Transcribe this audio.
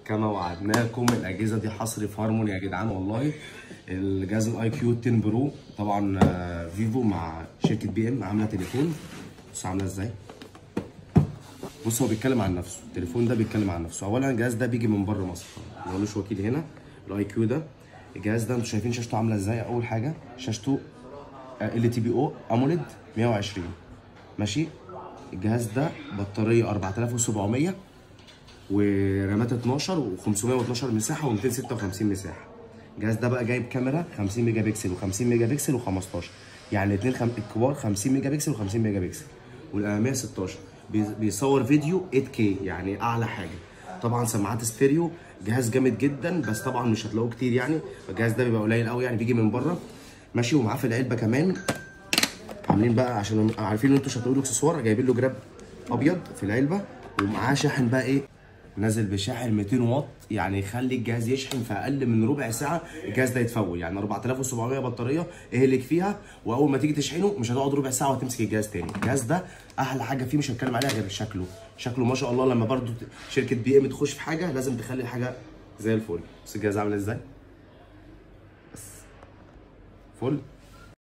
كما وعدناكم الاجهزه دي حصري في هارموني يا جدعان والله الجهاز الاي كيو 10 برو طبعا آه، فيفو مع شركه بي ام عامله تليفون بص عامله ازاي بص هو بيتكلم عن نفسه التليفون ده بيتكلم عن نفسه اولا الجهاز ده بيجي من بره مصر ملوش وكيل هنا الاي كيو ده الجهاز ده انتوا شايفين شاشته عامله ازاي اول حاجه شاشته ال تي بي او اموليد 120 ماشي الجهاز ده بطاريه 4700 ورامات 12 و512 مساحه و256 مساحه الجهاز ده بقى جايب كاميرا 50 ميجا بكسل و50 ميجا بكسل و15 يعني الاثنين خم... الكبار 50 ميجا بكسل و50 ميجا بكسل والاماميه 16 بي- بيصور فيديو 8K يعني اعلى حاجه طبعا سماعات ستيريو جهاز جامد جدا بس طبعا مش هتلاقوه كتير يعني الجهاز ده بيبقى قليل قوي يعني بيجي من بره ماشي ومعاه في العلبه كمان عاملين بقى عشان عارفين ان انتوا مش هتقولوا اكسسوار جايبين له جراب ابيض في العلبه ومعاه شاحن بقى ايه نازل بشاحن 200 واط يعني يخلي الجهاز يشحن في اقل من ربع ساعه الجهاز ده يتفول يعني 4700 بطاريه اهلك فيها واول ما تيجي تشحنه مش هتقعد ربع ساعه وهتمسك الجهاز تاني الجهاز ده احلى حاجه فيه مش هتكلم عليها غير شكله شكله ما شاء الله لما برضو شركه بي ام تخش في حاجه لازم تخلي الحاجه زي الفل بص الجهاز عامل ازاي بس فل